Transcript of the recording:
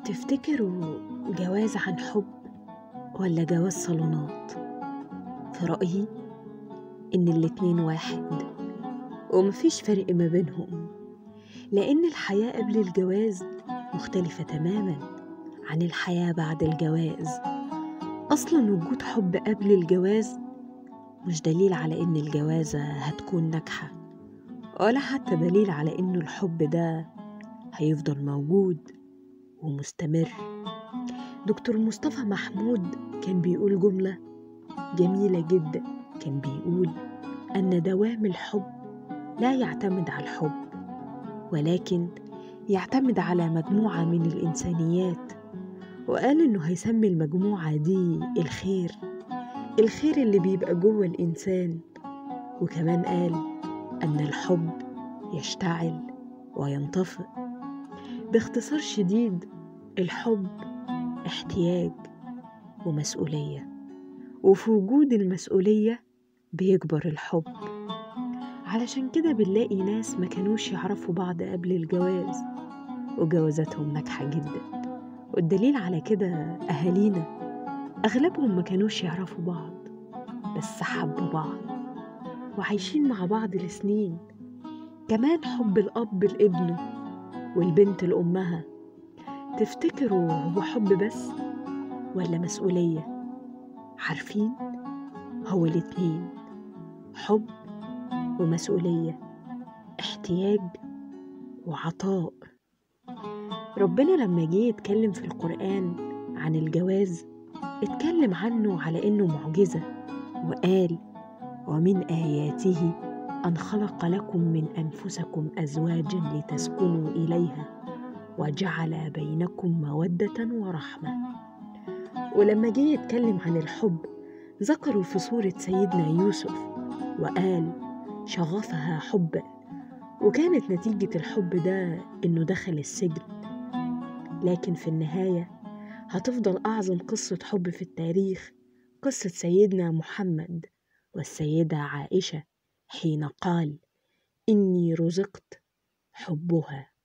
تفتكروا جواز عن حب ولا جواز صالونات في رأيي إن الاتنين واحد ومفيش فرق ما بينهم لأن الحياة قبل الجواز مختلفة تماما عن الحياة بعد الجواز أصلا وجود حب قبل الجواز مش دليل على إن الجوازة هتكون ناجحة ولا حتى دليل على إنه الحب ده هيفضل موجود ومستمر دكتور مصطفى محمود كان بيقول جملة جميلة جدا كان بيقول أن دوام الحب لا يعتمد على الحب ولكن يعتمد على مجموعة من الإنسانيات وقال إنه هيسمي المجموعة دي الخير الخير اللي بيبقى جوه الإنسان وكمان قال أن الحب يشتعل وينطفئ باختصار شديد الحب احتياج ومسؤولية وفي وجود المسؤولية بيكبر الحب علشان كده بنلاقي ناس ما كانوش يعرفوا بعض قبل الجواز وجوازاتهم ناجحة جدا والدليل على كده أهالينا أغلبهم ما كانوش يعرفوا بعض بس حبوا بعض وعايشين مع بعض لسنين كمان حب الأب لابنه والبنت لأمها تفتكروا هو حب بس ولا مسؤولية عارفين هو الاتنين حب ومسؤولية احتياج وعطاء ربنا لما جه يتكلم في القرآن عن الجواز اتكلم عنه على إنه معجزة وقال ومن آياته أن خلق لكم من أنفسكم أزواجا لتسكنوا إليها وجعل بينكم مودة ورحمة ولما جه يتكلم عن الحب ذكروا في سورة سيدنا يوسف وقال شغفها حبا وكانت نتيجة الحب ده إنه دخل السجن لكن في النهاية هتفضل أعظم قصة حب في التاريخ قصة سيدنا محمد والسيدة عائشة حين قال إني رزقت حبها